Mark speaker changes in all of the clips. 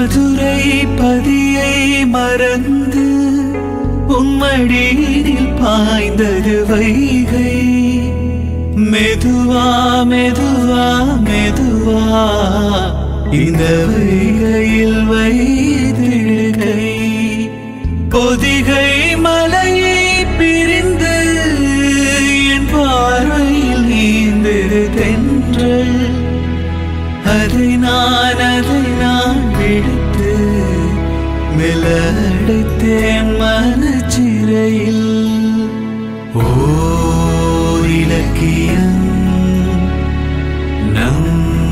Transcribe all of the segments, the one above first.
Speaker 1: மதுரை பதியை மறந்து உம்மடியில் பாய்ந்தது வைகை மெதுவா மெதுவா மெதுவா இந்த வைகையில் வைதிடுகை பொதிகை மலையை பிரிந்து என் பார்வையில் நீந்தது தென்றல் அதை நான் அதை நான் விடுத்து மெலடைத்தேன் மனச்சிறையில் ஓர் இலக்கியம் நம்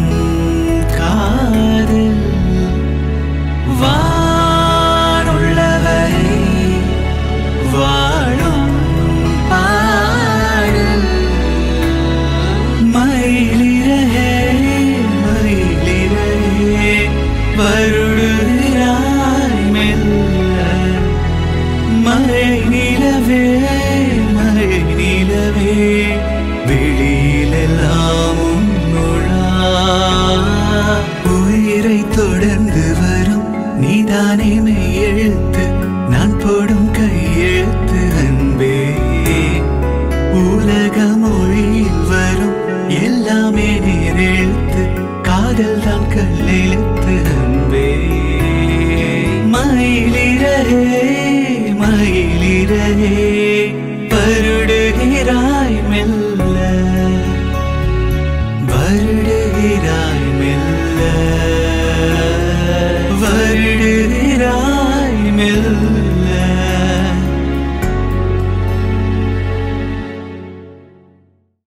Speaker 1: காதல் வானுள்ளவரை வாழும் பாடல் மயிலிறகே மயிலிறகே வருடுகிறாய் மெல்ல மழை நிலவே மழை நிலவே வெளியிலெல்லாமும் உயிரை தொடர்ந்து வரும் நீதானே மெய்யெழுத்து நான் போடும் கையெழுத்து அன்பே உலக மொழியில் வரும் எல்லாமே நேரெழுத்து காதல் தான் கல்லெழுத்து அன்பே மயிலிறகே மயிலிறகே